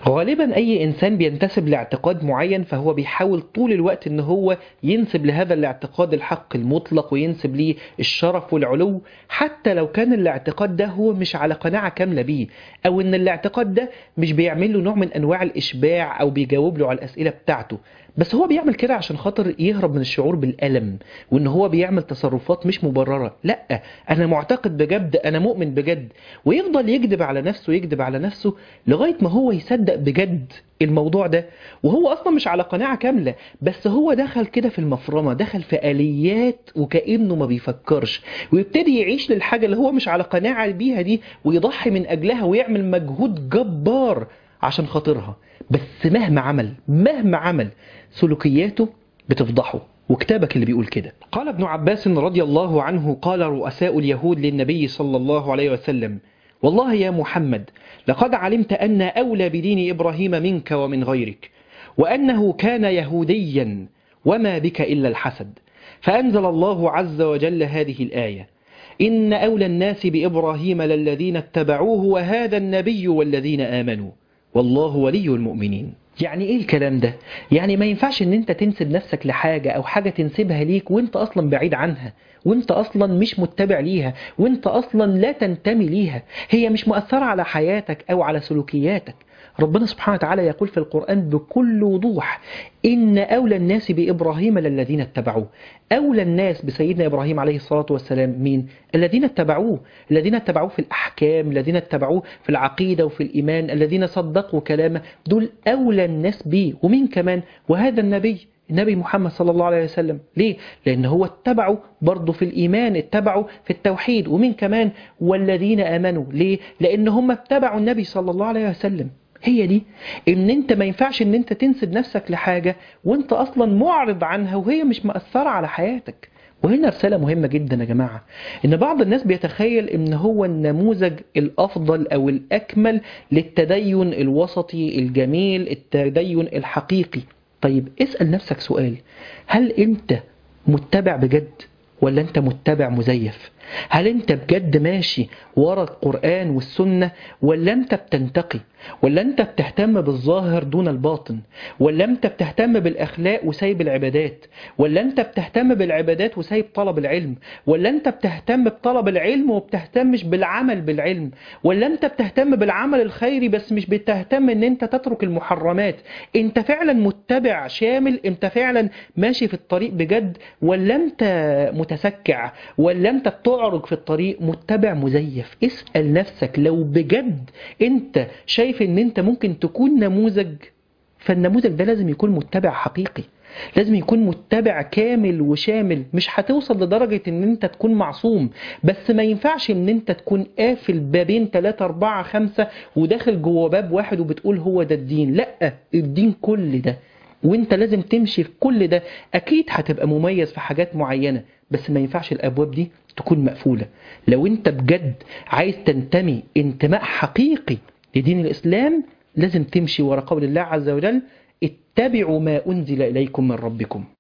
غالبا اي انسان بينتسب لاعتقاد معين فهو بيحاول طول الوقت ان هو ينسب لهذا الاعتقاد الحق المطلق وينسب ليه الشرف والعلو حتى لو كان الاعتقاد ده هو مش على قناعة كاملة بيه او ان الاعتقاد ده مش بيعمل له نوع من انواع الاشباع او بيجاوب له على الاسئلة بتاعته بس هو بيعمل كده عشان خاطر يهرب من الشعور بالألم وإن هو بيعمل تصرفات مش مبررة لا أنا معتقد بجد أنا مؤمن بجد ويفضل يكذب على نفسه يكذب على نفسه لغاية ما هو يصدق بجد الموضوع ده وهو أصلا مش على قناعة كاملة بس هو دخل كده في المفرمة دخل في آليات وكأنه ما بيفكرش ويبتدي يعيش للحاجة اللي هو مش على قناعة بيها دي ويضحي من أجلها ويعمل مجهود جبار عشان خاطرها بس مهما عمل مهما عمل سلوكياته بتفضحه وكتابك اللي بيقول كده قال ابن عباس رضي الله عنه قال رؤساء اليهود للنبي صلى الله عليه وسلم والله يا محمد لقد علمت أن أولى بدين إبراهيم منك ومن غيرك وأنه كان يهوديا وما بك إلا الحسد فأنزل الله عز وجل هذه الآية إن أولى الناس بإبراهيم للذين اتبعوه وهذا النبي والذين آمنوا والله ولي المؤمنين يعني ايه الكلام ده يعني ما ينفعش ان انت تنسب نفسك لحاجة او حاجة تنسبها ليك وانت اصلا بعيد عنها وانت اصلا مش متبع ليها وانت اصلا لا تنتمي ليها هي مش مؤثرة على حياتك او على سلوكياتك ربنا سبحانه وتعالى يقول في القرآن بكل وضوح إن أولى الناس بإبراهيم للذين اتبعوه أولى الناس بسيدنا إبراهيم عليه الصلاة والسلام مين؟ الذين اتبعوه الذين اتبعوه في الأحكام الذين اتبعوه في العقيدة وفي الإيمان الذين صدقوا كلامه دول أولى الناس به ومين كمان؟ وهذا النبي النبي محمد صلى الله عليه وسلم ليه؟ لأن هو اتبعوا برضه في الإيمان اتبعوا في التوحيد ومين كمان؟ والذين آمنوا ليه؟ لأن هم اتبعوا النبي صلى الله عليه وسلم هي دي ان انت ما ينفعش ان انت تنسب نفسك لحاجة وانت اصلا معرض عنها وهي مش مأثرة على حياتك وهنا رسالة مهمة جدا يا جماعة ان بعض الناس بيتخيل ان هو النموذج الافضل او الاكمل للتدين الوسطي الجميل التدين الحقيقي طيب اسأل نفسك سؤال هل انت متبع بجد ولا انت متبع مزيف هل انت بجد ماشي ورا القرآن والسنة ولا انت بتنتقي ولا انت بتهتم بالظاهر دون الباطن ولا انت بتهتم بالاخلاق وسايب العبادات ولا انت بتهتم بالعبادات وسايب طلب العلم ولا انت بتهتم بطلب العلم وبتهتمش بالعمل بالعلم ولا انت بتهتم بالعمل الخيري بس مش بتهتم ان انت تترك المحرمات انت فعلا متبع شامل انت فعلا ماشي في الطريق بجد ولا انت متسكع ولا انت بتعرج في الطريق متبع مزيف اسأل نفسك لو بجد انت شايف ان انت ممكن تكون نموذج فالنموذج ده لازم يكون متبع حقيقي لازم يكون متبع كامل وشامل مش هتوصل لدرجة ان انت تكون معصوم بس ما ينفعش ان انت تكون قافل بابين ثلاثة اربعة خمسة وداخل جوه باب واحد وبتقول هو ده الدين لا الدين كل ده وانت لازم تمشي في كل ده اكيد هتبقى مميز في حاجات معينة بس ما ينفعش الابواب دي تكون مقفولة لو انت بجد عايز تنتمي انتماء حقيقي لدين الإسلام لازم تمشي ورا قول الله عز وجل اتبعوا ما أنزل إليكم من ربكم